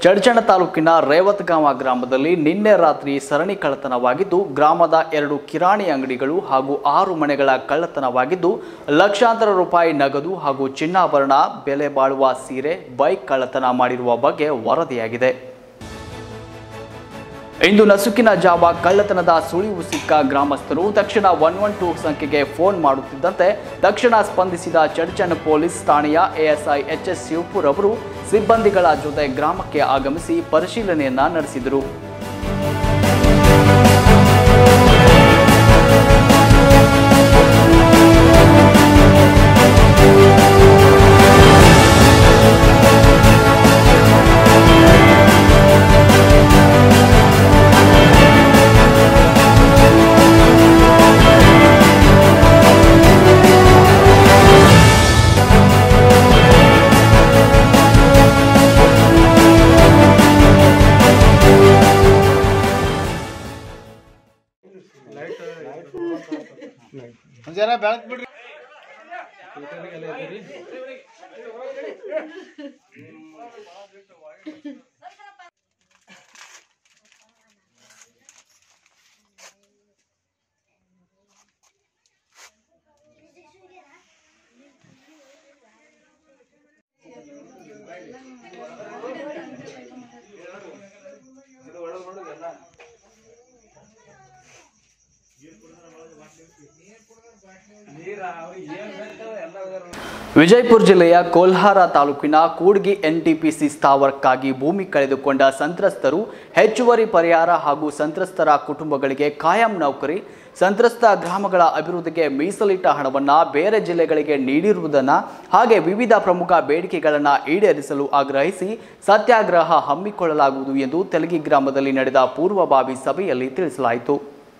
ಚಡ್ಚಣ ತಾಲೂಕಿನ ರೇವತ್ಗಾಂವ ಗ್ರಾಮದಲ್ಲಿ ನಿನ್ನೆ ರಾತ್ರಿ ಸರಣಿ ಕಳ್ಳತನವಾಗಿದ್ದು ಗ್ರಾಮದ ಎರಡು ಕಿರಾಣಿ ಅಂಗಡಿಗಳು ಹಾಗೂ ಆರು ಮನೆಗಳ ಕಳ್ಳತನವಾಗಿದ್ದು ಲಕ್ಷಾಂತರ ರೂಪಾಯಿ ನಗದು ಹಾಗೂ ಚಿನ್ನಾಭರಣ ಬೆಲೆ ಬಾಳುವ ಸೀರೆ ಬೈಕ್ ಕಳ್ಳತನ ಮಾಡಿರುವ ಬಗ್ಗೆ ವರದಿಯಾಗಿದೆ ಇಂದು ನಸುಕಿನ ಜಾವ ಕಳ್ಳತನದ ಸುಳಿವು ಸಿಕ್ಕ ಗ್ರಾಮಸ್ಥರು ತಕ್ಷಣ ಒನ್ ಒನ್ ಟೂ ಸಂಖ್ಯೆಗೆ ಫೋನ್ ಮಾಡುತ್ತಿದ್ದಂತೆ ತಕ್ಷಣ ಸ್ಪಂದಿಸಿದ ಚಡ್ಚನ್ ಪೊಲೀಸ್ ಠಾಣೆಯ ಎಎಸ್ಐ ಎಚ್ ಎಸ್ ಶಿವಪುರ್ ಅವರು ಸಿಬ್ಬಂದಿಗಳ ಜೊತೆ ಗ್ರಾಮಕ್ಕೆ ಆಗಮಿಸಿ ಪರಿಶೀಲನೆಯನ್ನ ನಡೆಸಿದರು ಜರ ಬೆಳಕ್ ಬಿಡ್ರಿ ವಿಜಯಪುರ ಜಿಲ್ಲೆಯ ಕೋಲ್ಹಾರ ತಾಲೂಕಿನ ಕೂಡ್ಗಿ ಎನ್ಟಿಪಿಸಿ ಸ್ಥಾವರಕ್ಕಾಗಿ ಭೂಮಿ ಕಳೆದುಕೊಂಡ ಸಂತ್ರಸ್ತರು ಹೆಚ್ಚುವರಿ ಪರಿಹಾರ ಹಾಗೂ ಸಂತ್ರಸ್ತರ ಕುಟುಂಬಗಳಿಗೆ ಕಾಯಂ ನೌಕರಿ ಸಂತ್ರಸ್ತ ಗ್ರಾಮಗಳ ಅಭಿವೃದ್ಧಿಗೆ ಮೀಸಲಿಟ್ಟ ಹಣವನ್ನ ಬೇರೆ ಜಿಲ್ಲೆಗಳಿಗೆ ನೀಡಿರುವುದನ್ನು ಹಾಗೆ ವಿವಿಧ ಪ್ರಮುಖ ಬೇಡಿಕೆಗಳನ್ನು ಈಡೇರಿಸಲು ಆಗ್ರಹಿಸಿ ಸತ್ಯಾಗ್ರಹ ಹಮ್ಮಿಕೊಳ್ಳಲಾಗುವುದು ಎಂದು ತೆಲಗಿ ಗ್ರಾಮದಲ್ಲಿ ನಡೆದ ಪೂರ್ವಭಾವಿ ಸಭೆಯಲ್ಲಿ ತಿಳಿಸಲಾಯಿತು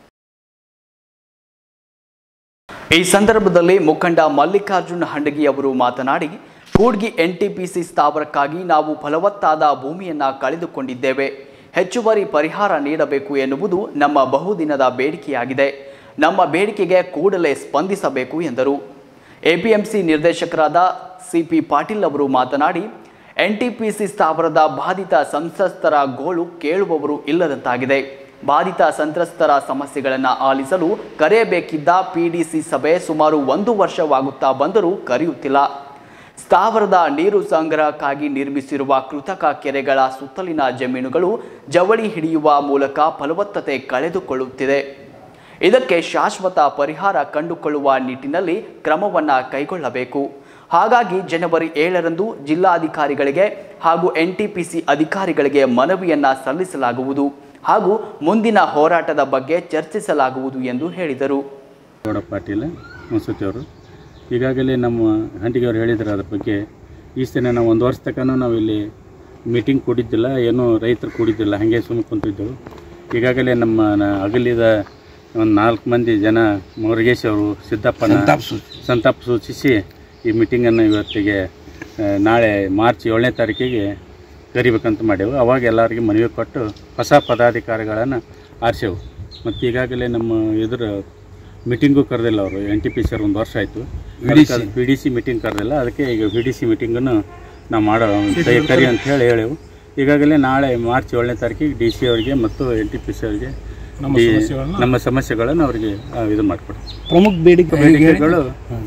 ಈ ಸಂದರ್ಭದಲ್ಲಿ ಮುಖಂಡ ಮಲ್ಲಿಕಾರ್ಜುನ್ ಹಂಡಗಿ ಅವರು ಮಾತನಾಡಿ ಕೂಡ್ಗಿ ಎನ್ಟಿಪಿಸಿ ಸ್ಥಾವರಕ್ಕಾಗಿ ನಾವು ಫಲವತ್ತಾದ ಭೂಮಿಯನ್ನ ಕಳೆದುಕೊಂಡಿದ್ದೇವೆ ಹೆಚ್ಚುವರಿ ಪರಿಹಾರ ನೀಡಬೇಕು ಎನ್ನುವುದು ನಮ್ಮ ಬಹುದಿನದ ಬೇಡಿಕೆಯಾಗಿದೆ ನಮ್ಮ ಬೇಡಿಕೆಗೆ ಕೂಡಲೇ ಸ್ಪಂದಿಸಬೇಕು ಎಂದರು ಎಪಿಎಂಸಿ ನಿರ್ದೇಶಕರಾದ ಸಿಪಿ ಪಾಟೀಲ್ ಅವರು ಮಾತನಾಡಿ ಎನ್ಟಿಪಿಸಿ ಸ್ಥಾವರದ ಬಾಧಿತ ಸಂತ್ರಸ್ತರ ಗೋಳು ಕೇಳುವವರು ಇಲ್ಲದಂತಾಗಿದೆ ಬಾಧಿತ ಸಂತ್ರಸ್ತರ ಸಮಸ್ಯೆಗಳನ್ನು ಆಲಿಸಲು ಕರೆಯಬೇಕಿದ್ದ ಪಿಡಿಸಿ ಸಭೆ ಸುಮಾರು ಒಂದು ವರ್ಷವಾಗುತ್ತಾ ಬಂದರೂ ಕರೆಯುತ್ತಿಲ್ಲ ಸ್ಥಾವರದ ನೀರು ಸಂಗ್ರಹಕ್ಕಾಗಿ ನಿರ್ಮಿಸಿರುವ ಕೃತಕ ಕೆರೆಗಳ ಸುತ್ತಲಿನ ಜಮೀನುಗಳು ಜವಳಿ ಹಿಡಿಯುವ ಮೂಲಕ ಫಲವತ್ತತೆ ಕಳೆದುಕೊಳ್ಳುತ್ತಿದೆ ಇದಕ್ಕೆ ಶಾಶ್ವತ ಪರಿಹಾರ ಕಂಡುಕೊಳ್ಳುವ ನಿಟ್ಟಿನಲ್ಲಿ ಕ್ರಮವನ್ನು ಕೈಗೊಳ್ಳಬೇಕು ಹಾಗಾಗಿ ಜನವರಿ ಏಳರಂದು ಜಿಲ್ಲಾಧಿಕಾರಿಗಳಿಗೆ ಹಾಗೂ ಎನ್ಟಿಪಿಸಿ ಅಧಿಕಾರಿಗಳಿಗೆ ಮನವಿಯನ್ನ ಸಲ್ಲಿಸಲಾಗುವುದು ಹಾಗೂ ಮುಂದಿನ ಹೋರಾಟದ ಬಗ್ಗೆ ಚರ್ಚಿಸಲಾಗುವುದು ಎಂದು ಹೇಳಿದರು ಗೌಡ ಪಾಟೀಲ್ ಮುನ್ಸೂತಿಯವರು ಈಗಾಗಲೇ ನಮ್ಮ ಹಂಟಿಗೆಯವರು ಹೇಳಿದ್ರು ಅದ್ರ ಬಗ್ಗೆ ಈ ಸಲ ನಾವು ಒಂದು ವರ್ಷ ತನಕ ನಾವು ಇಲ್ಲಿ ಮೀಟಿಂಗ್ ಕೂಡಿದ್ದಿಲ್ಲ ಏನೂ ರೈತರು ಕೂಡಿದ್ದಿಲ್ಲ ಹಾಗೆ ಸುಮ್ಮನೆ ಕುಂತಿದ್ದೆವು ಈಗಾಗಲೇ ನಮ್ಮ ನ- ಅಗಲಿದ ಒಂದು ನಾಲ್ಕು ಮಂದಿ ಜನ ಮುರುಗೇಶ್ ಅವರು ಸಿದ್ದಪ್ಪನ ಸಂತಾಪ ಸೂಚಿಸಿ ಈ ಮೀಟಿಂಗನ್ನು ಇವತ್ತಿಗೆ ಆ, ನಾಳೆ ಮಾರ್ಚ್ ಏಳನೇ ತಾರೀಕಿಗೆ ಕರಿಬೇಕಂತ ಮಾಡೇವು ಅವಾಗ ಎಲ್ಲರಿಗೆ ಮನವಿ ಕೊಟ್ಟು ಹೊಸ ಪದಾಧಿಕಾರಿಗಳನ್ನು ಆರಿಸೇವು ಮತ್ತು ಈಗಾಗಲೇ ನಮ್ಮ ಇದ್ರ ಮೀಟಿಂಗು ಕರೆದಿಲ್ಲ ಅವರು ಎನ್ ಟಿ ಪಿ ಸರ್ ಒಂದು ವರ್ಷ ಆಯಿತು ಪಿ ಡಿ ಸಿ ಮೀಟಿಂಗ್ ಕರೆದಿಲ್ಲ ಅದಕ್ಕೆ ಈಗ ಪಿ ಡಿ ಸಿ ಮೀಟಿಂಗನ್ನು ನಾವು ಮಾಡೋ ಕರಿ ಅಂತ ಹೇಳಿ ಹೇಳೇವು ಈಗಾಗಲೇ ನಾಳೆ ಮಾರ್ಚ್ ಏಳನೇ ತಾರೀಕಿಗೆ ಡಿ ಸಿ ಅವರಿಗೆ ಮತ್ತು ಎನ್ ಟಿ ಪಿ ಸಿ ಅವರಿಗೆ ಈ ನಮ್ಮ ಸಮಸ್ಯೆಗಳನ್ನು ಅವರಿಗೆ ಆ, ಇದು ಮಾಡಿಕೊಡ್ತೀವಿ ಪ್ರಮುಖ ಬೇಡಿಕೆ ಬೇಡಿಕೆಗಳು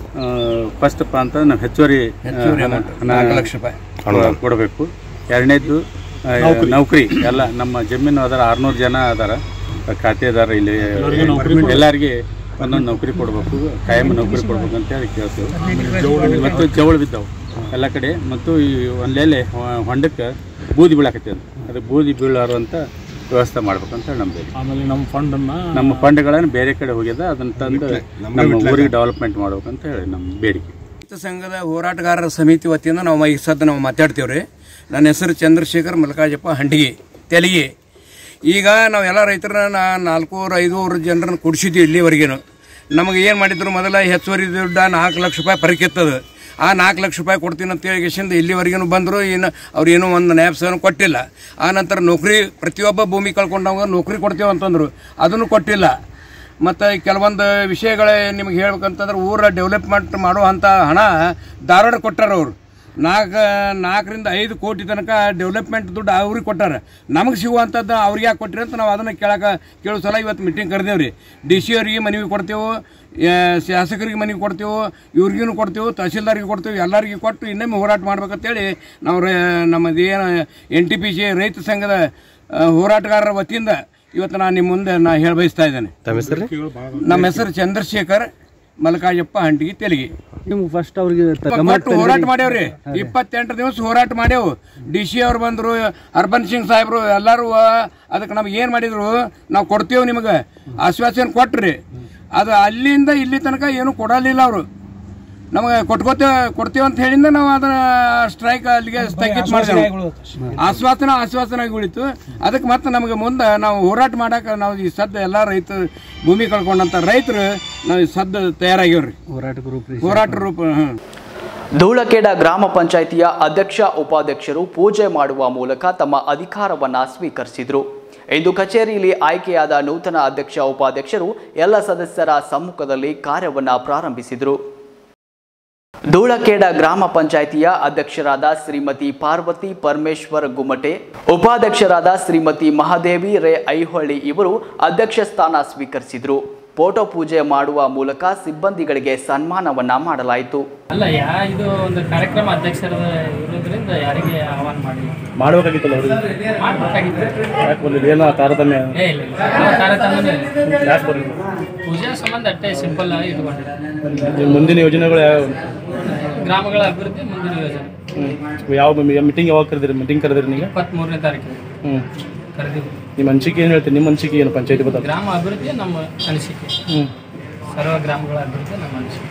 ಫಸ್ಟಪ್ಪ ಅಂತ ನಾವು ಹೆಚ್ಚುವರಿ ನಾಲ್ಕು ಲಕ್ಷ ರೂಪಾಯಿ ಕೊಡಬೇಕು ಎರಡನೇದ್ದು ಆ, ನೌಕರಿ ಎಲ್ಲ ನಮ್ಮ ಜಮೀನು ಅದರ ಆರ್ನೂರು ಜನ ಅದಾರ ಖಾತೆದಾರ ಇಲ್ಲಿ ಎಲ್ಲರಿಗೆ ಒಂದೊಂದು ನೌಕರಿ ಕೊಡಬೇಕು ಕಾಯಂ ನೌಕರಿ ಕೊಡ್ಬೇಕು ಅಂತ ಹೇಳಿ ಕೇಳ್ತೀವಿ ಮತ್ತು ಜವಳು ಬಿದ್ದವು ಎಲ್ಲ ಕಡೆ ಮತ್ತು ಈ ಒಂದೆಲೆ ಹೊಂಡಕ್ಕೆ ಬೂದಿ ಬೀಳಾಕತ್ತದ ಅದು ಬೂದಿ ಬೀಳಾರುವಂಥ ವ್ಯವಸ್ಥೆ ಮಾಡ್ಬೇಕಂತ ಹೇಳಿ ನಮ್ಮ ಬೇಡಿಕೆ ಆಮೇಲೆ ನಮ್ಮ ಫಂಡನ್ನು ನಮ್ಮ ಫಂಡ್ಗಳನ್ನು ಬೇರೆ ಕಡೆ ಹೋಗ್ಯದ ಅದನ್ನ ತಂದು ನಮ್ಮ ಊರಿಗೆ ಡೆವಲಪ್ಮೆಂಟ್ ಮಾಡ್ಬೇಕಂತ ಹೇಳಿ ನಮ್ಮ ಬೇಡಿಕೆ ರೈತ ಸಂಘದ ಹೋರಾಟಗಾರರ ಸಮಿತಿ ವತಿಯಿಂದ ನಾವು ಈ ಸದ್ದು ನಾವು ಮಾತಾಡ್ತೀವಿ ರೀ ನನ್ನ ಹೆಸರು ಚಂದ್ರಶೇಖರ್ ಮಲ್ಕಾಜಪ್ಪ ಹಂಡಿಗೆ ತೆಲಿಗೆ ಈಗ ನಾವೆಲ್ಲ ರೈತರನ್ನ ನಾಲ್ಕೂರು ಐದೂರು ಜನರನ್ನ ಕುಡಿಸಿದ್ವಿ ಇಲ್ಲಿವರೆಗೇನು ನಮಗೆ ಏನು ಮಾಡಿದ್ರು ಮೊದಲ ಹೆಚ್ಚುವರಿ ದುಡ್ಡ ನಾಲ್ಕು ಲಕ್ಷ ರೂಪಾಯಿ ಪರಿಕೆತ್ತದ ಆ ನಾಲ್ಕು ಲಕ್ಷ ರೂಪಾಯಿ ಕೊಡ್ತೀನಿ ಅಂತ ಹೇಳಿಗೆಸಿಂದ ಇಲ್ಲಿವರೆಗೂ ಬಂದರು ಏನು ಅವ್ರು ಏನೂ ಒಂದು ನ್ಯಾಪ್ಸನ್ನು ಕೊಟ್ಟಿಲ್ಲ ಆ ನಂತರ ನೌಕರಿ ಪ್ರತಿಯೊಬ್ಬ ಭೂಮಿ ಕಳ್ಕೊಂಡವಾಗ ನೌಕರಿ ಕೊಡ್ತೇವೆ ಅಂತಂದ್ರು ಅದನ್ನು ಕೊಟ್ಟಿಲ್ಲ ಮತ್ತು ಕೆಲವೊಂದು ವಿಷಯಗಳೇ ನಿಮ್ಗೆ ಹೇಳ್ಬೇಕಂತಂದ್ರೆ ಊರ ಡೆವಲಪ್ಮೆಂಟ್ ಮಾಡುವಂಥ ಹಣ ಧಾರವಾಡ ಕೊಟ್ಟಾರ ಅವರು ನಾಲ್ಕು ನಾಲ್ಕರಿಂದ ಐದು ಕೋಟಿ ತನಕ ಡೆವಲಪ್ಮೆಂಟ್ ದುಡ್ಡು ಅವ್ರಿಗೆ ಕೊಟ್ಟಾರ ನಮಗೆ ಸಿಗುವಂಥದ್ದು ಅವ್ರಿಗೆ ಯಾಕೆ ಕೊಟ್ಟಿರಿ ಅಂತ ನಾವು ಅದನ್ನು ಕೇಳಕ್ಕೆ ಕೇಳೋ ಸಲ ಇವತ್ತು ಮೀಟಿಂಗ್ ಕರೆದೇವ್ರಿ ಡಿ ಸಿ ಅವರಿಗೆ ಮನವಿ ಕೊಡ್ತೇವೆ ಆ, ಶಾಸಕರಿಗೆ ಮನವಿ ಕೊಡ್ತೇವೆ ಇವ್ರಿಗೂ ಕೊಡ್ತೇವೆ ತಹಸೀಲ್ದಾರಿಗೆ ಕೊಡ್ತೇವೆ ಎಲ್ಲರಿಗೆ ಕೊಟ್ಟು ಇನ್ನೊಮ್ಮೆ ಹೋರಾಟ ಮಾಡ್ಬೇಕಂತೇಳಿ ನಾವು ರೇ ನಮ್ಮದು ಏನು ಎನ್ ಟಿ ಪಿ ಸಿ ರೈತ ಸಂಘದ ಆ, ಹೋರಾಟಗಾರರ ವತಿಯಿಂದ ಇವತ್ತು ನಾನು ನಿಮ್ಮ ಮುಂದೆ ನಾ ಹೇಳಿ ಬಯಸ್ತಾ ಇದ್ದೇನೆ ನಮ್ಮ ಹೆಸರು ಚಂದ್ರಶೇಖರ್ ಮಲ್ಕಾಜಪ್ಪ ಹಂಟಿಗೆ ತೆಲಗಿ ನಿಮ್ಗೆ ಫಸ್ಟ್ ಅವ್ರಿಗೆ ಒಟ್ಟು ಹೋರಾಟ ಮಾಡ್ಯಾವ್ರಿ ಇಪ್ಪತ್ತೆಂಟು ದಿವಸ ಹೋರಾಟ ಮಾಡ್ಯಾವು ಡಿ ಸಿ ಅವ್ರು ಬಂದ್ರು ಹರ್ಬನ್ ಸಿಂಗ್ ಸಾಹೇಬ್ರು ಎಲ್ಲರೂ ಅದಕ್ಕೆ ನಮ್ಗೆ ಏನು ಮಾಡಿದ್ರು ನಾವು ಕೊಡ್ತೇವೆ ನಿಮಗೆ ಆಶ್ವಾಸನೆ ಕೊಟ್ರಿ ಅದು ಅಲ್ಲಿಂದ ಇಲ್ಲಿ ತನಕ ಏನು ಕೊಡಲಿಲ್ಲ ಅವರು ನಮಗೆ ಕೊಟ್ಕೋತೇವೆ ಕೊಡ್ತೇವೆ ಅಂತ ಹೇಳಿಂದ ನಾವು ಅದನ್ನ ಸ್ಟ್ರೈಕ್ ಅಲ್ಲಿಗೆ ಸ್ಥಗಿತ ಮಾಡಿದೆವು ಆಶ್ವಾಸನ ಆಶ್ವಾಸನ ಆಗಿ ಉಳಿತು ಅದಕ್ಕೆ ಮತ್ತೆ ನಮಗೆ ಮುಂದೆ ನಾವು ಹೋರಾಟ ಮಾಡಕ್ಕೆ ನಾವು ಈ ಸದ್ದ ಎಲ್ಲ ರೈತ ಭೂಮಿ ಕಳ್ಕೊಂಡಂತ ರೈತರು ನಾವು ಈ ಸದ್ದ ತಯಾರಾಗ್ಯವ್ರಿ ಹೋರಾಟ ಗ್ರೂಪ್ ಹೋರಾಟ ರೂಪ ಹ್ಮ್. ಧೂಳಖೇಡ ಗ್ರಾಮ ಪಂಚಾಯಿತಿಯ ಅಧ್ಯಕ್ಷ ಉಪಾಧ್ಯಕ್ಷರು ಪೂಜೆ ಮಾಡುವ ಮೂಲಕ ತಮ್ಮ ಅಧಿಕಾರವನ್ನ ಸ್ವೀಕರಿಸಿದರು ಇಂದು ಕಚೇರಿಯಲ್ಲಿ ಆಯ್ಕೆಯಾದ ನೂತನ ಅಧ್ಯಕ್ಷ ಉಪಾಧ್ಯಕ್ಷರು ಎಲ್ಲ ಸದಸ್ಯರ ಸಮ್ಮುಖದಲ್ಲಿ ಕಾರ್ಯವನ್ನ ಪ್ರಾರಂಭಿಸಿದರು ಧೂಳಖೇಡ ಗ್ರಾಮ ಪಂಚಾಯಿತಿಯ ಅಧ್ಯಕ್ಷರಾದ ಶ್ರೀಮತಿ ಪಾರ್ವತಿ ಪರಮೇಶ್ವರ್ ಗುಮಟೆ ಉಪಾಧ್ಯಕ್ಷರಾದ ಶ್ರೀಮತಿ ಮಹಾದೇವಿ ರೇ ಐಹೊಳ್ಳಿ ಇವರು ಅಧ್ಯಕ್ಷ ಸ್ಥಾನ ಸ್ವೀಕರಿಸಿದರು ಫೋಟೋ ಪೂಜೆ ಮಾಡುವ ಮೂಲಕ ಸಿಬ್ಬಂದಿಗಳಿಗೆ ಸನ್ಮಾನವನ್ನ ಮಾಡಲಾಯಿತು ಅಲ್ಲ ಯಾ ಇದು ಒಂದು ಕಾರ್ಯಕ್ರಮ ಅಧ್ಯಕ್ಷರ ಇರೋದ್ರಿಂದ ಯಾರಿಗೆ ಆಹ್ವಾನ ಮಾಡಿಲ್ಲ ಮಾಡ್ಬೇಕಾಗಿತ್ತಲ್ಲ ಅವ್ರಿಗೆ ಮಾಡ್ಬೇಕಾಗಿತ್ತು ಯಾಕೆ ಬರ್ಲಿಲ್ಲ ಏನೋ ತಾರತಮ್ಯ ಏ ಇಲ್ಲ ಇಲ್ಲ ಯಾವ ತಾರತಮ್ಯನೂ ಇಲ್ಲ ಯಾಕೆ ಬರ್ಲಿಲ್ಲ ಪೂಜಾ ಸಂಬಂಧ ಅಟ್ಟೆ ಸಿಂಪಲ್ ಆಗಿ ಇಟ್ಕೊಂಡಿದೆ ನಿಮ್ಮ ಮುಂದಿನ ಯೋಜನೆಗಳು ಯಾವ ಗ್ರಾಮಗಳ ಅಭಿವೃದ್ಧಿ ಮುಂದಿನ ಯೋಜನೆ ಹ್ಮ್. ಯಾವ ಮೀಟಿಂಗ್ ಯಾವಾಗ ಕರೆದಿರಿ ಮೀಟಿಂಗ್ ಕರೆದಿರಿ ನೀವು ಇಪ್ಪತ್ತ್ಮೂರನೇ ತಾರೀಕಿಗೆ ಹ್ಞೂ ಕರೆದಿವಿ ನಿಮ್ಮ ಅನಿಸಿಕೆ ಏನು ಹೇಳ್ತೀರಿ ನಿಮ್ಮ ಅನಿಸಿಕೆ ಏನು ಪಂಚಾಯತಿ ಬಗ್ಗೆ ಗ್ರಾಮ ಅಭಿವೃದ್ಧಿ ನಮ್ಮ ಅನಿಸಿಕೆ ಹ್ಞೂ ಸರ್ವ ಗ್ರಾಮಗಳ ಅಭಿವೃದ್ಧಿ ನಮ್ಮ ಅನಿಸಿಕೆ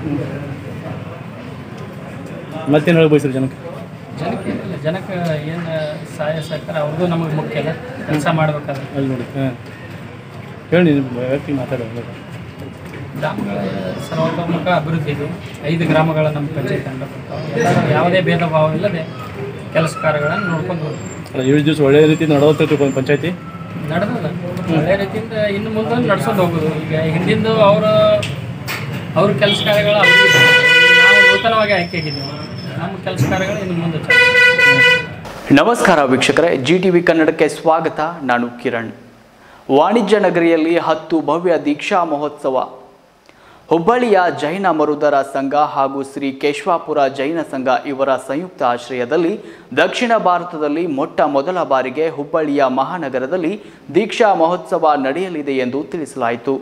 ಮತ್ತೇನು ಹೇಳಿ ಬಯಸ್ರಿ ಜನಕ್ಕೆ ಜನಕ್ಕೆ ಏನಿಲ್ಲ ಜನಕ್ಕೆ ಏನು ಸಹಾಯ ಸಹಕಾರ ಅವ್ರದ್ದು ನಮಗೆ ಮುಖ್ಯ ಅಲ್ಲ ಕೆಲಸ ಮಾಡ್ಬೇಕಾದ್ರೆ ಅಲ್ಲಿ ನೋಡಿ ಹಾಂ ಹೇಳಿ ನಿಮ್ಮ ವ್ಯಕ್ತಿ ಮಾತಾಡೋದು ಗ್ರಾಮಗಳ ಸರ್ವತೋಮುಖ ಅಭಿವೃದ್ಧಿ ಇದೆ ಐದು ಗ್ರಾಮಗಳ ನಮ್ಮ ಪಂಚಾಯತ್ ತಂಡ ಬರ್ತಾವೆ ಎಲ್ಲರೂ ಯಾವುದೇ ಭೇದ ಭಾವ ಇಲ್ಲದೆ ಕೆಲಸ ಕಾರ್ಯಗಳನ್ನು ನೋಡ್ಕೊಂಡು ಹೋಗ್ತೀವಿ ಅಲ್ಲ ಏಳು ದಿವಸ ಒಳ್ಳೆ ರೀತಿ ನಡೆದೋಗ್ತೈತಿ ಒಂದು ಪಂಚಾಯತಿ ನಡೆದಲ್ಲ ಒಳ್ಳೆ ರೀತಿಯಿಂದ ಇನ್ನು ಮುಂದೆ ನಡ್ಸ್ಕೊಂಡು ಹೋಗೋದು ಈಗ ಹಿಂದಿಂದು ಅವರ ಅವ್ರ ಕೆಲಸ ಕಾರ್ಯಗಳ ಅಭಿವೃದ್ಧಿ ನಾವು ನೂತನವಾಗಿ ಆಯ್ಕೆಯಾಗಿದ್ದೀವಿ ನಮ್ಮ ಕೆಲಸ ಕಾರ್ಯಗಳು ಇನ್ನು ಮುಂದೆ ಚೆನ್ನಾಗಿ ನಮಸ್ಕಾರ ವೀಕ್ಷಕರೇ ಜಿ ಟಿವಿ ಕನ್ನಡಕ್ಕೆ ಸ್ವಾಗತ ನಾನು ಕಿರಣ್ ವಾಣಿಜ್ಯ ನಗರಿಯಲ್ಲಿ ಹತ್ತು ಭವ್ಯ ದೀಕ್ಷಾ ಮಹೋತ್ಸವ ಹುಬ್ಬಳ್ಳಿಯ ಜೈನ ಮರುದರ ಸಂಘ ಹಾಗೂ ಶ್ರೀ ಕೇಶವಾಪುರ ಜೈನ ಸಂಘ ಇವರ ಸಂಯುಕ್ತ ಆಶ್ರಯದಲ್ಲಿ ದಕ್ಷಿಣ ಭಾರತದಲ್ಲಿ ಮೊಟ್ಟ ಮೊದಲ ಬಾರಿಗೆ ಹುಬ್ಬಳ್ಳಿಯ ಮಹಾನಗರದಲ್ಲಿ ದೀಕ್ಷಾ ಮಹೋತ್ಸವ ನಡೆಯಲಿದೆ ಎಂದು ತಿಳಿಸಲಾಯಿತು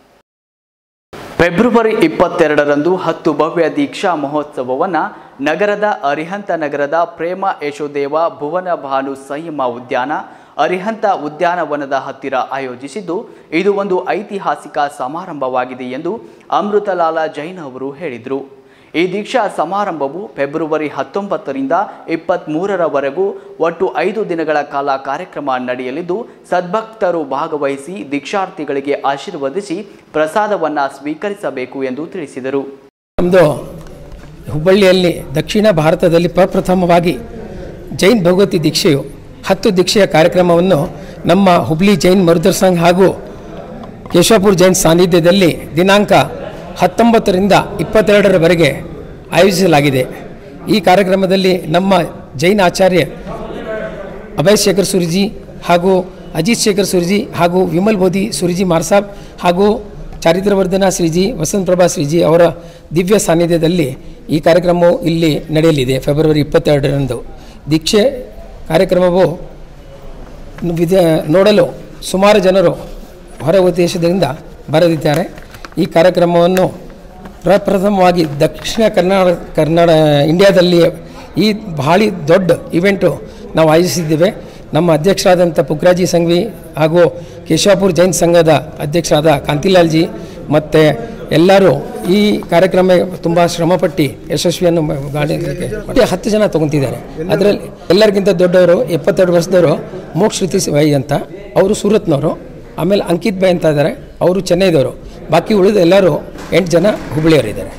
ಫೆಬ್ರವರಿ ಇಪ್ಪತ್ತೆರಡರಂದು ಹತ್ತು ಭವ್ಯ ದೀಕ್ಷಾ ಮಹೋತ್ಸವವನ್ನು ನಗರದ ಅರಿಹಂತ ನಗರದ ಪ್ರೇಮ ಯಶೋದೇವ ಭುವನ ಭಾನು ಸಂಯಮ ಉದ್ಯಾನ ಅರಿಹಂತ ಉದ್ಯಾನವನದ ಹತ್ತಿರ ಆಯೋಜಿಸಿದ್ದು ಇದು ಒಂದು ಐತಿಹಾಸಿಕ ಸಮಾರಂಭವಾಗಿದೆ ಎಂದು ಅಮೃತಲಾಲ ಜೈನ್ ಅವರು ಹೇಳಿದರು ಈ ದೀಕ್ಷಾ ಸಮಾರಂಭವು ಫೆಬ್ರವರಿ ಹತ್ತೊಂಬತ್ತರಿಂದ ಇಪ್ಪತ್ತ್ಮೂರರವರೆಗೂ ಒಟ್ಟು ಐದು ದಿನಗಳ ಕಾಲ ಕಾರ್ಯಕ್ರಮ ನಡೆಯಲಿದ್ದು ಸದ್ಭಕ್ತರು ಭಾಗವಹಿಸಿ ದೀಕ್ಷಾರ್ಥಿಗಳಿಗೆ ಆಶೀರ್ವದಿಸಿ ಪ್ರಸಾದವನ್ನು ಸ್ವೀಕರಿಸಬೇಕು ಎಂದು ತಿಳಿಸಿದರು ನಮ್ಮದು ಹುಬ್ಬಳ್ಳಿಯಲ್ಲಿ ದಕ್ಷಿಣ ಭಾರತದಲ್ಲಿ ಪ್ರಪ್ರಥಮವಾಗಿ ಜೈನ್ ಭಗವತಿ ದೀಕ್ಷೆಯು ಹತ್ತು ದೀಕ್ಷೆಯ ಕಾರ್ಯಕ್ರಮವನ್ನು ನಮ್ಮ ಹುಬ್ಳಿ ಜೈನ್ ಮರುದರ್ ಸಂಘ್ ಹಾಗೂ ಕೇಶವಪುರ ಜೈನ್ ಸಾನ್ನಿಧ್ಯದಲ್ಲಿ ದಿನಾಂಕ ಹತ್ತೊಂಬತ್ತರಿಂದ ಇಪ್ಪತ್ತೆರಡರವರೆಗೆ ಆಯೋಜಿಸಲಾಗಿದೆ ಈ ಕಾರ್ಯಕ್ರಮದಲ್ಲಿ ನಮ್ಮ ಜೈನ್ ಆಚಾರ್ಯ ಅಭಯ್ ಶೇಖರ್ ಸುರ್ಜಿ ಹಾಗೂ ಅಜಿತ್ ಶೇಖರ್ ಸುರ್ಜಿ ಹಾಗೂ ವಿಮಲ್ ಬೋಧಿ ಸುರ್ಜಿ ಮಾರ್ಸಾಬ್ ಹಾಗೂ ಚಾರಿತ್ರವರ್ಧನ ಶ್ರೀಜಿ ವಸಂತ ಪ್ರಭಾ ಶ್ರೀಜಿ ಅವರ ದಿವ್ಯ ಸಾನ್ನಿಧ್ಯದಲ್ಲಿ ಈ ಕಾರ್ಯಕ್ರಮವು ಇಲ್ಲಿ ನಡೆಯಲಿದೆ ಫೆಬ್ರವರಿ ಇಪ್ಪತ್ತೆರಡರಂದು ದೀಕ್ಷೆ ಕಾರ್ಯಕ್ರಮವು ವಿಧ ನೋಡಲು ಸುಮಾರು ಜನರು ಹೊರ ದೇಶದಿಂದ ಬರದಿದ್ದಾರೆ ಈ ಕಾರ್ಯಕ್ರಮವನ್ನು ಪ್ರಪ್ರಥಮವಾಗಿ ದಕ್ಷಿಣ ಕನ್ನಡ ಕನ್ನಡ ಇಂಡಿಯಾದಲ್ಲಿ ಈ ಭಾಳ ದೊಡ್ಡ ಇವೆಂಟು ನಾವು ಆಯೋಜಿಸಿದ್ದೇವೆ ನಮ್ಮ ಅಧ್ಯಕ್ಷರಾದಂಥ ಪುಕ್ರಾಜಿ ಸಂಘವಿ ಹಾಗೂ ಕೇಶವಾಪುರ ಜೈನ್ ಸಂಘದ ಅಧ್ಯಕ್ಷರಾದ ಕಾಂತಿಲಾಲ್ಜಿ ಮತ್ತು ಎಲ್ಲರೂ ಈ ಕಾರ್ಯಕ್ರಮ ತುಂಬ ಶ್ರಮಪಟ್ಟು ಯಶಸ್ವಿಯನ್ನು ಗಾಡಿಗೆ ಒಟ್ಟು ಹತ್ತು ಜನ ತೊಗೊತಿದ್ದಾರೆ ಅದರಲ್ಲಿ ಎಲ್ಲರಿಗಿಂತ ದೊಡ್ಡವರು ಎಪ್ಪತ್ತೆರಡು ವರ್ಷದವರು ಮೋಕ್ಷ ಶ್ರುತಿ ಬೈ ಅಂತ ಅವರು ಸೂರತ್ನವರು ಆಮೇಲೆ ಅಂಕಿತ್ ಬೈ ಅಂತ ಇದ್ದಾರೆ ಅವರು ಚೆನ್ನೈದವರು ಬಾಕಿ ಉಳಿದ ಎಲ್ಲರೂ ಎಂಟು ಜನ ಹುಬ್ಬಳ್ಳಿಯವರಿದ್ದಾರೆ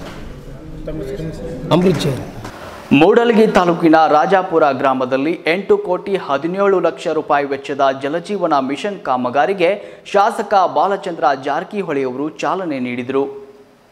ಅಮೃತ್ ಜೈನ್ ಮೂಡಲಗಿ ತಾಲೂಕಿನ ರಾಜಾಪುರ ಗ್ರಾಮದಲ್ಲಿ ಎಂಟು ಕೋಟಿ ಹದಿನೇಳು ಲಕ್ಷ ರೂಪಾಯಿ ವೆಚ್ಚದ ಜಲಜೀವನ ಮಿಷನ್ ಕಾಮಗಾರಿಗೆ ಶಾಸಕ ಬಾಲಚಂದ್ರ ಜಾರಕಿಹೊಳಿ ಅವರು ಚಾಲನೆ ನೀಡಿದರು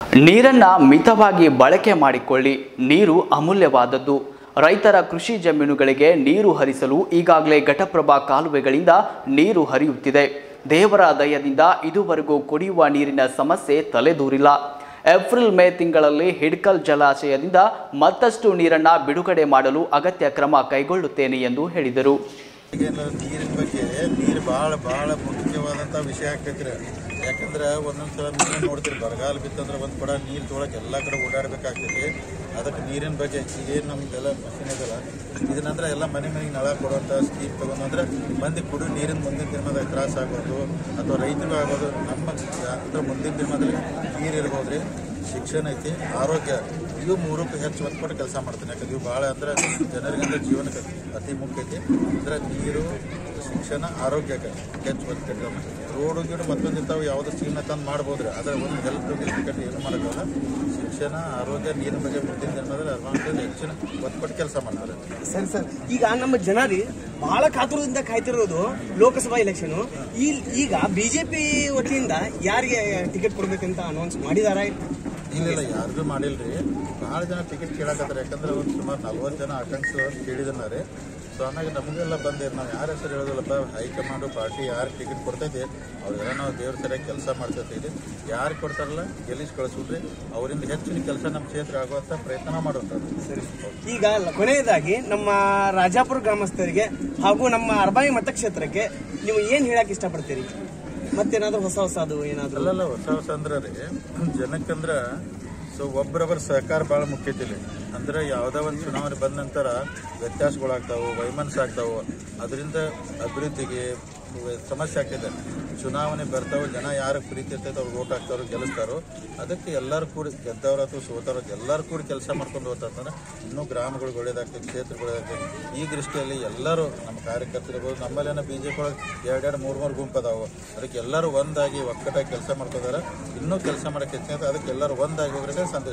ನೀರನ್ನ ಮಿತವಾಗಿ ಬಳಕೆ ಮಾಡಿಕೊಳ್ಳಿ ನೀರು ಅಮೂಲ್ಯವಾದದ್ದು ರೈತರ ಕೃಷಿ ಜಮೀನುಗಳಿಗೆ ನೀರು ಹರಿಸಲು ಈಗಾಗಲೇ ಘಟಪ್ರಭಾ ಕಾಲುವೆಗಳಿಂದ ನೀರು ಹರಿಯುತ್ತಿದೆ ದೇವರ ದಯದಿಂದ ಇದುವರೆಗೂ ಕುಡಿಯುವ ನೀರಿನ ಸಮಸ್ಯೆ ತಲೆದೂರಿಲ್ಲ ಏಪ್ರಿಲ್ ಮೇ ತಿಂಗಳಲ್ಲಿ ಹಿಡ್ಕಲ್ ಜಲಾಶಯದಿಂದ ಮತ್ತಷ್ಟು ನೀರನ್ನ ಬಿಡುಗಡೆ ಮಾಡಲು ಅಗತ್ಯ ಕ್ರಮ ಕೈಗೊಳ್ಳುತ್ತೇನೆ ಎಂದು ಹೇಳಿದರು ಈಗೇನು ನೀರಿನ ಬಗ್ಗೆ ನೀರು ಭಾಳ ಭಾಳ ಮುಖ್ಯವಾದಂಥ ವಿಷಯ ಆಗ್ತೈತ್ರಿ ಯಾಕಂದ್ರೆ ಒಂದೊಂದು ಸಲ ನೀರು ನೋಡ್ತೀರಿ ಬರಗಾಲ ಬಿತ್ತಂದ್ರೆ ಒಂದು ಕೊಡ ನೀರು ತೊಗೊಳಕ್ಕೆ ಎಲ್ಲ ಕಡೆ ಓಡಾಡಬೇಕಾಗ್ತೈತಿ ಅದಕ್ಕೆ ನೀರಿನ ಬಗ್ಗೆ ಈಗೇನು ನಮ್ದೆಲ್ಲ ಮಷಿನ್ ಇದಲ್ಲ ಇದನ್ನಂದ್ರೆ ಎಲ್ಲ ಮನೆ ಮನೆಗೆ ನಳ ಕೊಡುವಂಥ ಸ್ಕೀಮ್ ತಗೊಂಡ್ರೆ ಮಂದಿ ಕುಡಿ ನೀರಿನ ಮುಂದಿನ ದಿನಮಾನದಾಗ ತ್ರಾಸ ಆಗ್ಬೋದು ಅಥವಾ ರೈತರಿಗೂ ಆಗ್ಬೋದು ನಮ್ಮ ಅಂದ್ರೆ ಮುಂದಿನ ದಿನಮಾನದಲ್ಲಿ ನೀರು ಇರ್ಬೋದು ರೀ ಶಿಕ್ಷಣ ಐತಿ ಆರೋಗ್ಯ ಇವು ಮೂರಕ್ಕೂ ಹೆಚ್ಚು ಒತ್ತು ಕೊಟ್ಟು ಕೆಲಸ ಮಾಡ್ತೀನಿ ಯಾಕಂದ್ರೆ ಇವು ಭಾಳ ಅಂದ್ರೆ ಜನರಿಗಂದ್ರೆ ಜೀವನಕ್ಕೆ ಅತಿ ಮುಖ್ಯ ಐತಿ ಅಂದ್ರೆ ನೀರು ಶಿಕ್ಷಣ ಆರೋಗ್ಯಕ್ಕೆ ಹೆಚ್ಚು ಒತ್ತು ಕೊಟ್ಟು ರೋಡು ಗಿಡ ಮತ್ತೊಂದು ಇಂಥವು ಯಾವುದೋ ಸ್ಕೀಮ್ನ ತಂದು ಮಾಡ್ಬೋದ್ರಿ ಅದರ ಒಂದು ಹೆಲ್ತ್ ಕಟ್ಟಿ ಏನು ಮಾಡೋಕ್ಕಲ್ಲ ಶಿಕ್ಷಣ ಆರೋಗ್ಯ ನೀರಿನ ಬಗ್ಗೆ ಮುಂದಿನ ದಿನದಲ್ಲಿ ಅಡ್ವಾನ್ಸ್ ಹೆಚ್ಚಿನ ಒತ್ತು ಕೊಟ್ಟು ಕೆಲಸ ಮಾಡ್ತಾರೆ ಸರಿ ಸರ್ ಈಗ ನಮ್ಮ ಜನ ರೀ ಬಹಳ ಕಾತುರದಿಂದ ಕಾಯ್ತಿರೋದು ಲೋಕಸಭಾ ಎಲೆಕ್ಷನ್ ಈ ಈಗ ಬಿಜೆಪಿ ವತಿಯಿಂದ ಯಾರಿಗೆ ಟಿಕೆಟ್ ಕೊಡ್ಬೇಕಂತ ಅನೌನ್ಸ್ ಮಾಡಿದಾರ ಇಲ್ಲ ಇಲ್ಲ ಯಾರಿಗೂ ಮಾಡಿಲ್ರಿ ಭಾಳ ಜನ ಟಿಕೆಟ್ ಕೇಳಕತ್ತಾರೆ ಯಾಕಂದ್ರೆ ಒಂದು ಸುಮಾರು ನಲ್ವತ್ತು ಜನ ಆಕಾಂಕ್ಷಿ ಕೇಳಿದನ ರೀ ಸೊ ಆಮೇಲೆ ನಮಗೆಲ್ಲ ಬಂದಿರಿ ನಾವು ಯಾರ ಹೆಸರು ಹೇಳೋದಿಲ್ಲಪ್ಪ ಹೈಕಮಾಂಡು ಪಾರ್ಟಿ ಯಾರು ಟಿಕೆಟ್ ಕೊಡ್ತೈತಿ ಅವ್ರೆಲ್ಲ ನಾವು ದೇವ್ರ ಸರಿಯಾಗಿ ಕೆಲಸ ಮಾಡ್ತಿರ್ತೀವಿ ಯಾರು ಕೊಡ್ತಾರಲ್ಲ ಗೆಲ್ಲಿಸಿ ಕಳಿಸ್ಬಿಡ್ರಿ ಅವರಿಂದ ಹೆಚ್ಚಿನ ಕೆಲಸ ನಮ್ಮ ಕ್ಷೇತ್ರ ಆಗುವಂಥ ಪ್ರಯತ್ನ ಮಾಡುವಂಥದ್ದು ಸರಿ ಈಗ ಲ- ಕೊನೆಯದಾಗಿ ನಮ್ಮ ರಾಜಾಪುರ ಗ್ರಾಮಸ್ಥರಿಗೆ ಹಾಗೂ ನಮ್ಮ ಅರ್ಬಾಯಿ ಮತಕ್ಷೇತ್ರಕ್ಕೆ ನೀವು ಏನ್ ಹೇಳಕ್ ಇಷ್ಟಪಡ್ತೀರಿ ಮತ್ತೇನಾದ್ರೂ ಹೊಸ ಹೊಸದು ಏನಾದ್ರು ಅಲ್ಲಲ್ಲ ಹೊಸ ಹೊಸ ಅಂದ್ರೆ ರೀ ಜನಕ್ಕಂದ್ರ ಸೊ ಒಬ್ಬರೊಬ್ಬರ ಸಹಕಾರ ಭಾಳ ಮುಖ್ಯ ಐತಿ ಇಲ್ಲಿ ಅಂದ್ರೆ ಯಾವುದೋ ಒಂದು ಚುನಾವಣೆ ಬಂದ ನಂತರ ವ್ಯತ್ಯಾಸಗಳಾಗ್ತಾವು ವೈಮನಸ್ಸ ಆಗ್ತಾವು ಅದರಿಂದ ಅಭಿವೃದ್ಧಿಗೆ ಸಮಸ್ಯೆ ಆಗ್ತಿದೆ ಚುನಾವಣೆ ಬರ್ತಾವೆ ಜನ ಯಾರಿಗೆ ಪ್ರೀತಿ ಇರ್ತೈತೆ ಅವ್ರು ಓಟ್ ಹಾಕ್ತಾರೋ ಗೆಲ್ಲಿಸ್ತಾರೋ ಅದಕ್ಕೆ ಎಲ್ಲರೂ ಕೂಡಿ ಗೆದ್ದವ್ರ ಅಥವಾ ಸೋತವ್ರ ಎಲ್ಲರೂ ಕೂಡಿ ಕೆಲಸ ಮಾಡ್ಕೊಂಡು ಹೋಗ್ತಂದ್ರೆ ಇನ್ನೂ ಗ್ರಾಮಗಳು ಒಳ್ಳೇದಾಗ್ತದೆ ಕ್ಷೇತ್ರಗಳು ಒಳ್ಳೇದಾಗ್ತದೆ ಈ ದೃಷ್ಟಿಯಲ್ಲಿ ಎಲ್ಲರೂ ನಮ್ಮ ಕಾರ್ಯಕರ್ತರಿರ್ಬೋದು ನಮ್ಮಲ್ಲೇನೋ ಬಿ ಜೆ ಪಿ ಒಳಗೆ ಎರಡೆರಡು ಮೂರು ಮೂರು ಗುಂಪು ಅದಾವು ಅದಕ್ಕೆ ಎಲ್ಲರೂ ಒಂದಾಗಿ ಒಕ್ಕಟಾಗಿ ಕೆಲಸ ಮಾಡ್ತಿದ್ದಾರೆ ಇನ್ನೂ ಕೆಲಸ ಮಾಡಕ್ಕೆ ಹೆಚ್ಚಿನ ಅದಕ್ಕೆ ಎಲ್ಲರೂ ಒಂದಾಗಿ ಹೋಗ್ರಿಗೆ ಸಂದೇಶ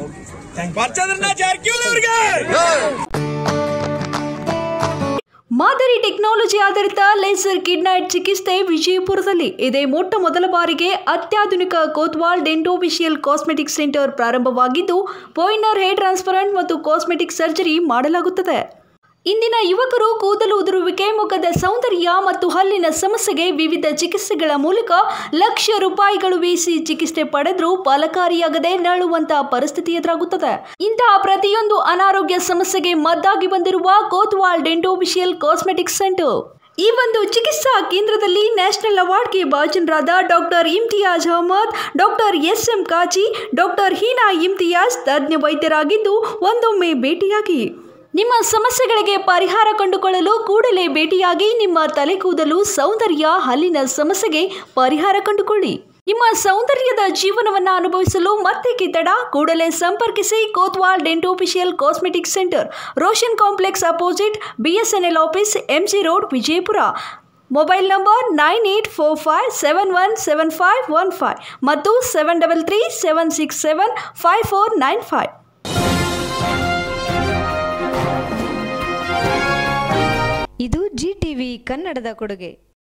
ಕೊಡ್ತಾರೆ ಮಾದರಿ ಟೆಕ್ನಾಲಜಿ ಆಧಾರಿತ ಲೇಸರ್ ಕಿಡ್ನೈಟ್ ಚಿಕಿತ್ಸೆ ವಿಜಯಪುರದಲ್ಲಿ ಇದೇ ಮೊಟ್ಟ ಮೊದಲ ಬಾರಿಗೆ ಅತ್ಯಾಧುನಿಕ ಕೋತ್ವಾಲ್ ಡೆಂಟೋವಿಷಿಯಲ್ ಕಾಸ್ಮೆಟಿಕ್ ಸೆಂಟರ್ ಪ್ರಾರಂಭವಾಗಿದ್ದು ಪೋಯ್ನರ್ ಹೇರ್ ಟ್ರಾನ್ಸ್ಪರೆಂಟ್ ಮತ್ತು ಕಾಸ್ಮೆಟಿಕ್ ಸರ್ಜರಿ ಮಾಡಲಾಗುತ್ತದೆ ಇಂದಿನ ಯುವಕರು ಕೂದಲು ಉದುರುವಿಕೆ ಮುಖದ ಸೌಂದರ್ಯ ಮತ್ತು ಹಲ್ಲಿನ ಸಮಸ್ಯೆಗೆ ವಿವಿಧ ಚಿಕಿತ್ಸೆಗಳ ಮೂಲಕ ಲಕ್ಷ ರೂಪಾಯಿಗಳು ವೀಸಿ ಚಿಕಿತ್ಸೆ ಪಡೆದರೂ ಫಲಕಾರಿಯಾಗದೆ ನರಳುವಂತಹ ಪರಿಸ್ಥಿತಿ ಎದುರಾಗುತ್ತದೆ ಇಂತಹ ಪ್ರತಿಯೊಂದು ಅನಾರೋಗ್ಯ ಸಮಸ್ಯೆಗೆ ಮದ್ದಾಗಿ ಬಂದಿರುವ ಕೋತ್ವಾಲ್ ಡೆಂಟೋವಿಷಿಯಲ್ ಕಾಸ್ಮೆಟಿಕ್ ಸೆಂಟರ್ ಈ ಒಂದು ಚಿಕಿತ್ಸಾ ಕೇಂದ್ರದಲ್ಲಿ ನ್ಯಾಷನಲ್ ಅವಾರ್ಡ್ಗೆ ಭಾಜನರಾದ doctor Imtiyaz Ahmed doctor S M Kazi doctor Heena Imtiyaz ತಜ್ಞ ವೈದ್ಯರಾಗಿದ್ದು ಒಂದೊಮ್ಮೆ ಭೇಟಿಯಾಗಿ ನಿಮ್ಮ ಸಮಸ್ಯೆಗಳಿಗೆ ಪರಿಹಾರ ಕಂಡುಕೊಳ್ಳಲು ಕೂಡಲೇ ಭೇಟಿಯಾಗಿ ನಿಮ್ಮ ತಲೆ ಕೂದಲು ಸೌಂದರ್ಯ ಹಲ್ಲಿನ ಸಮಸ್ಯೆಗೆ ಪರಿಹಾರ ಕಂಡುಕೊಳ್ಳಿ ನಿಮ್ಮ ಸೌಂದರ್ಯದ ಜೀವನವನ್ನು ಅನುಭವಿಸಲು ಮತ್ತೆ ಕಿತ್ತಡ ಕೂಡಲೇ ಸಂಪರ್ಕಿಸಿ Kotwal dentofacial cosmetic centre Roshan complex opposite BSNL office MG road Vijayapura mobile number nine eight four five seven one seven five one five ಮತ್ತು seven double three seven six seven five four nine five ಇದು Zee TV ಕನ್ನಡದ ಕೊಡುಗೆ